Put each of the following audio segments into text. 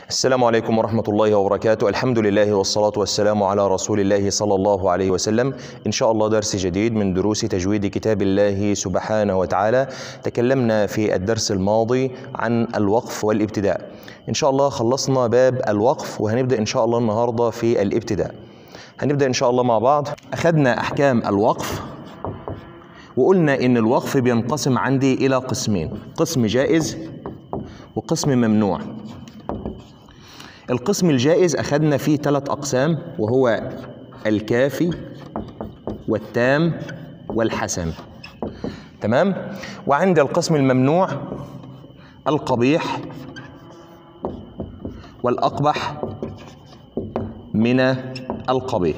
السلام عليكم ورحمة الله وبركاته الحمد لله والصلاة والسلام على رسول الله صلى الله عليه وسلم إن شاء الله درس جديد من دروس تجويد كتاب الله سبحانه وتعالى تكلمنا في الدرس الماضي عن الوقف والابتداء إن شاء الله خلصنا باب الوقف وهنبدأ إن شاء الله النهاردة في الابتداء هنبدأ إن شاء الله مع بعض أخذنا أحكام الوقف وقلنا إن الوقف بينقسم عندي إلى قسمين قسم جائز وقسم ممنوع القسم الجائز أخذنا فيه ثلاث أقسام وهو الكافي والتام والحسن تمام وعند القسم الممنوع القبيح والأقبح من القبيح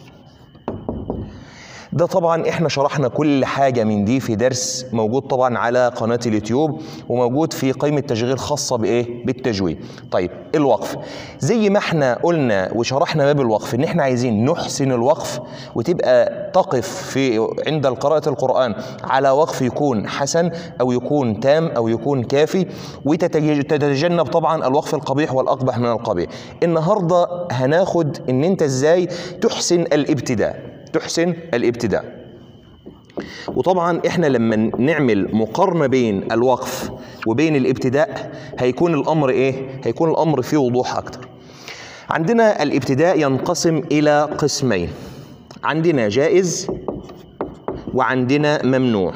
ده طبعا احنا شرحنا كل حاجة من دي في درس موجود طبعا على قناة اليوتيوب وموجود في قائمة تشغيل خاصة بايه بالتجويد طيب الوقف زي ما احنا قلنا وشرحنا باب الوقف ان احنا عايزين نحسن الوقف وتبقى تقف في عند قراءة القرآن على وقف يكون حسن او يكون تام او يكون كافي وتتجنب طبعا الوقف القبيح والاقبح من القبيح النهارده هناخد ان انت ازاي تحسن الابتداء تحسن الابتداء وطبعا احنا لما نعمل مقارنه بين الوقف وبين الابتداء هيكون الامر ايه هيكون الامر فيه وضوح اكتر عندنا الابتداء ينقسم الى قسمين عندنا جائز وعندنا ممنوع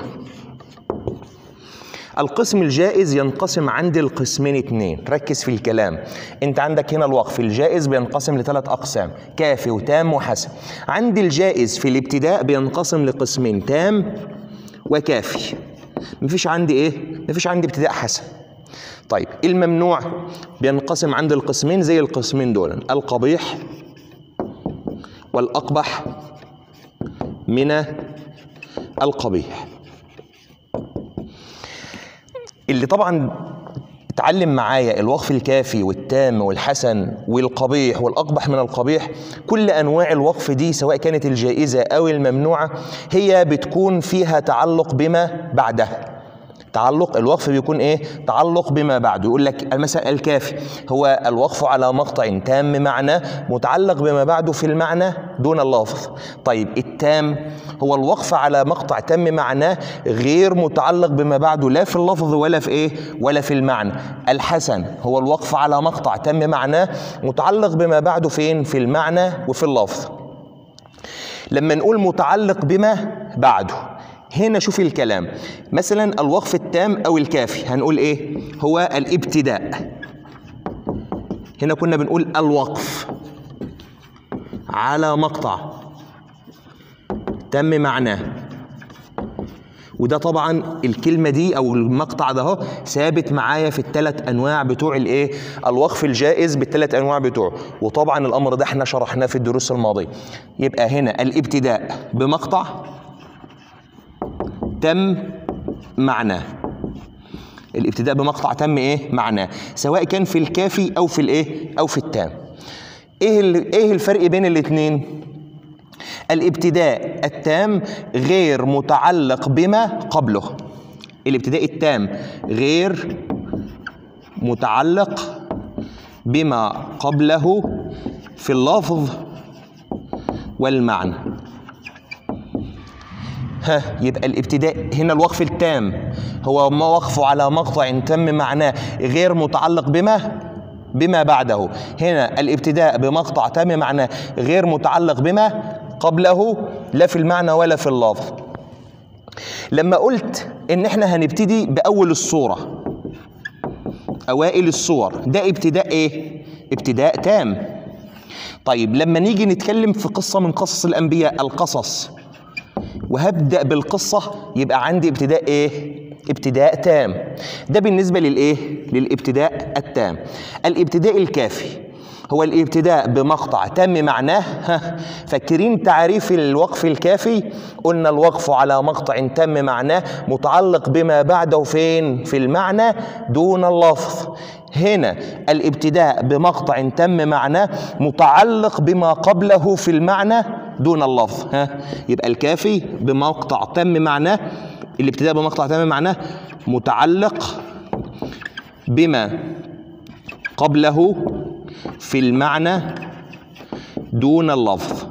القسم الجائز ينقسم عند القسمين اتنين ركز في الكلام انت عندك هنا الوقف الجائز بينقسم لثلاث اقسام كافي وتام وحسن عند الجائز في الابتداء بينقسم لقسمين تام وكافي مفيش عندي ايه مفيش عندي ابتداء حسن طيب الممنوع بينقسم عند القسمين زي القسمين دول القبيح والاقبح من القبيح اللي طبعا اتعلم معايا الوقف الكافي والتام والحسن والقبيح والاقبح من القبيح كل انواع الوقف دي سواء كانت الجائزه او الممنوعه هي بتكون فيها تعلق بما بعدها تعلق الوقف بيكون ايه تعلق بما بعده يقول لك مثلا الكافي هو الوقف على مقطع تام معنى متعلق بما بعده في المعنى دون اللفظ طيب التام هو الوقف على مقطع تام معناه غير متعلق بما بعده لا في اللفظ ولا في ايه ولا في المعنى الحسن هو الوقف على مقطع تام معناه متعلق بما بعده فين في المعنى وفي اللفظ لما نقول متعلق بما بعده هنا شوف الكلام مثلا الوقف التام او الكافي هنقول ايه هو الابتداء هنا كنا بنقول الوقف على مقطع تم معناه وده طبعا الكلمه دي او المقطع ده اهو ثابت معايا في الثلاث انواع بتوع الايه الوقف الجائز بالثلاث انواع بتوعه وطبعا الامر ده احنا شرحناه في الدروس الماضيه يبقى هنا الابتداء بمقطع تم معناه الابتداء بمقطع تم ايه معناه سواء كان في الكافي او في الايه او في التام ايه ايه الفرق بين الاثنين الابتداء التام غير متعلق بما قبله الابتداء التام غير متعلق بما قبله في اللفظ والمعنى ها يبقى الابتداء هنا الوقف التام هو ما وقفه على مقطع تم معناه غير متعلق بما بما بعده هنا الابتداء بمقطع تم معناه غير متعلق بما قبله لا في المعنى ولا في اللفظ لما قلت ان احنا هنبتدي باول الصوره اوائل الصور ده ابتداء ايه ابتداء تام طيب لما نيجي نتكلم في قصه من قصص الانبياء القصص وهبدا بالقصه يبقى عندي ابتداء ايه ابتداء تام ده بالنسبه للايه للابتداء التام الابتداء الكافي هو الابتداء بمقطع تم معناه فاكرين تعريف الوقف الكافي قلنا الوقف على مقطع تم معناه متعلق بما بعده فين في المعنى دون اللفظ هنا الابتداء بمقطع تم معناه متعلق بما قبله في المعنى دون اللفظ ها يبقى الكافي بمقطع تم معناه الابتداء بمقطع تم معناه متعلق بما قبله في المعنى دون اللفظ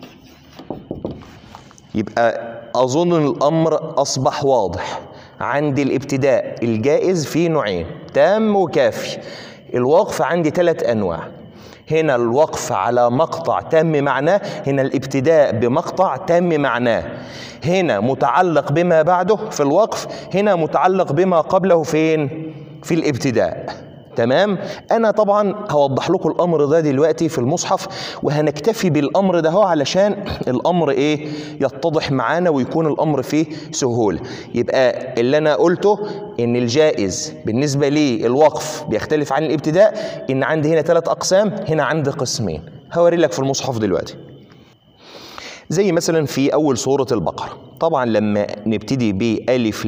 يبقى أظن الأمر أصبح واضح عندي الابتداء الجائز فيه نوعين تام وكافي الوقف عندي ثلاث أنواع هنا الوقف على مقطع تم معناه هنا الابتداء بمقطع تم معناه هنا متعلق بما بعده في الوقف هنا متعلق بما قبله فين في الابتداء تمام انا طبعا هوضح لكم الامر ده دلوقتي في المصحف وهنكتفي بالامر ده هو علشان الامر ايه يتضح معانا ويكون الامر فيه سهوله يبقى اللي انا قلته ان الجائز بالنسبه لي الوقف بيختلف عن الابتداء ان عندي هنا ثلاث اقسام هنا عندي قسمين هوري لك في المصحف دلوقتي زي مثلا في اول سوره البقره طبعا لما نبتدي بالف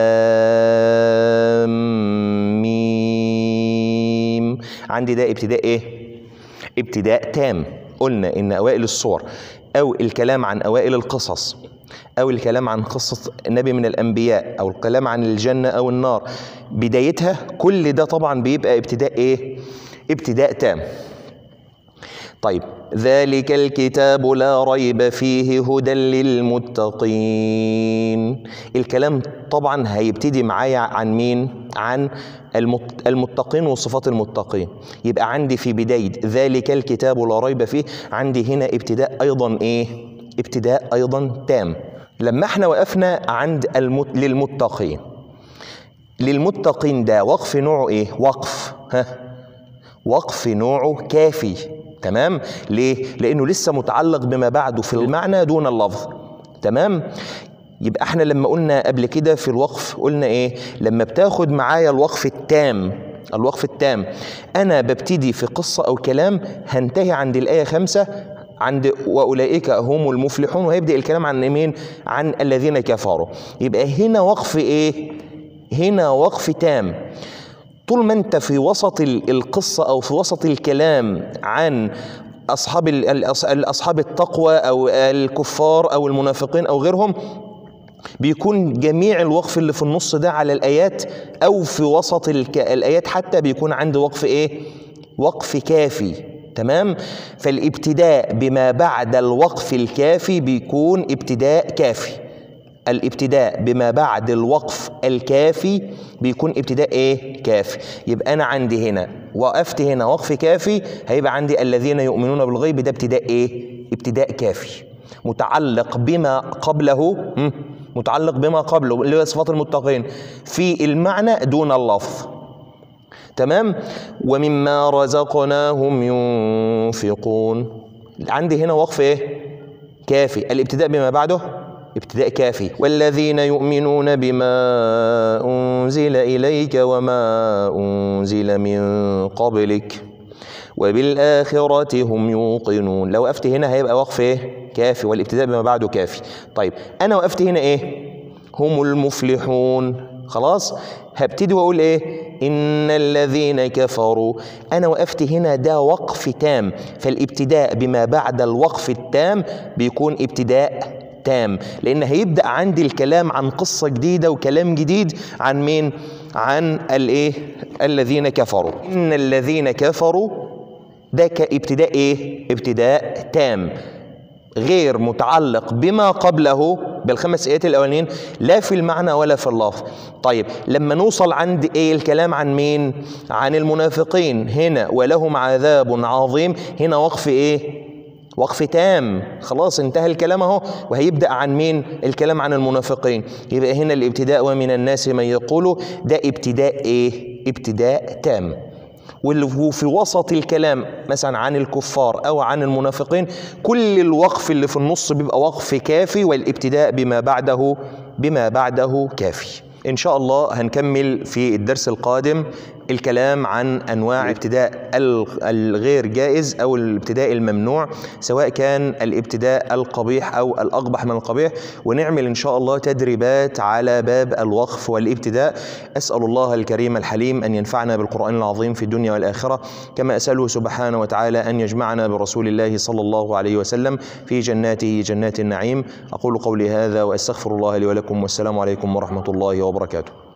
لام ميم عندي ده ابتداء ايه ابتداء تام قلنا ان اوائل السور او الكلام عن اوائل القصص او الكلام عن قصه نبي من الانبياء او الكلام عن الجنه او النار بدايتها كل ده طبعا بيبقى ابتداء ايه ابتداء تام طيب ذلك الكتاب لا ريب فيه هدى للمتقين الكلام طبعا هيبتدي معايا عن مين عن المت- المتقين وصفات المتقين يبقى عندي في بداية ذلك الكتاب لا ريب فيه عندي هنا ابتداء أيضا إيه ابتداء أيضا تام لما احنا وقفنا عند المت... للمتقين للمتقين ده وقف نوعه ايه وقف ها وقف نوعه كافي تمام ليه لانه لسه متعلق بما بعده في المعنى دون اللفظ تمام يبقى احنا لما قلنا قبل كده في الوقف قلنا ايه لما بتاخد معايا الوقف التام الوقف التام انا ببتدي في قصة او كلام هنتهي عند الاية خمسة عند واولئك هم المفلحون وهيبدا الكلام عن مين عن الذين كفروا يبقى هنا وقف ايه هنا وقف تام طول ما انت في وسط ال- القصة او في وسط الكلام عن اصحاب ال- الأص- اصحاب التقوى او الكفار او المنافقين او غيرهم بيكون جميع الوقف اللي في النص ده على الايات او في وسط الك... الايات حتى بيكون عندي وقف ايه وقف كافي تمام فالابتداء بما بعد الوقف الكافي بيكون ابتداء كافي الابتداء بما بعد الوقف الكافي بيكون ابتداء ايه كافي يبقى انا عندي هنا وقفت هنا وقف كافي هيبقى عندي الذين يؤمنون بالغيب ده ابتداء ايه ابتداء كافي متعلق بما قبله مم، متعلق بما قبله اللي هو صفات المتقين في المعنى دون اللفظ تمام ومما رزقناهم ينفقون عندي هنا وقف ايه كافي الابتداء بما بعده ابتداء كافي والذين يؤمنون بما أنزل إليك وما أنزل من قبلك وبالآخرة هم يوقنون لو وقفت هنا هيبقى وقف ايه كافي والابتداء بما بعده كافي طيب أنا وقفت هنا ايه هم المفلحون خلاص هبتدي واقول ايه ان الذين كفروا انا وقفت هنا ده وقف تام فالابتداء بما بعد الوقف التام بيكون ابتداء تام لان هيبدا عندي الكلام عن قصه جديده وكلام جديد عن مين عن الايه الذين كفروا ان الذين كفروا ده كابتداء ايه ابتداء تام غير متعلق بما قبله بالخمس ايات الاولانيين لا في المعنى ولا في اللفظ طيب لما نوصل عند ايه الكلام عن مين عن المنافقين هنا ولهم عذاب عظيم هنا وقف ايه وقف تام خلاص انتهى الكلام اهو وهيبدا عن مين الكلام عن المنافقين يبقى هنا الابتداء ومن الناس من يقول ده ابتداء ايه ابتداء تام واللي في وسط الكلام مثلا عن الكفار او عن المنافقين كل الوقف اللي في النص بيبقى وقف كافي والابتداء بما بعده بما بعده كافي ان شاء الله هنكمل في الدرس القادم الكلام عن انواع ابتداء ال- الغير جائز او الابتداء الممنوع سواء كان الابتداء القبيح او الاقبح من القبيح ونعمل ان شاء الله تدريبات على باب الوقف والابتداء اسال الله الكريم الحليم ان ينفعنا بالقران العظيم في الدنيا والاخره كما اساله سبحانه وتعالى ان يجمعنا برسول الله صلى الله عليه وسلم في جناته جنات النعيم اقول قولي هذا واستغفر الله لي ولكم والسلام عليكم ورحمه الله وبركاته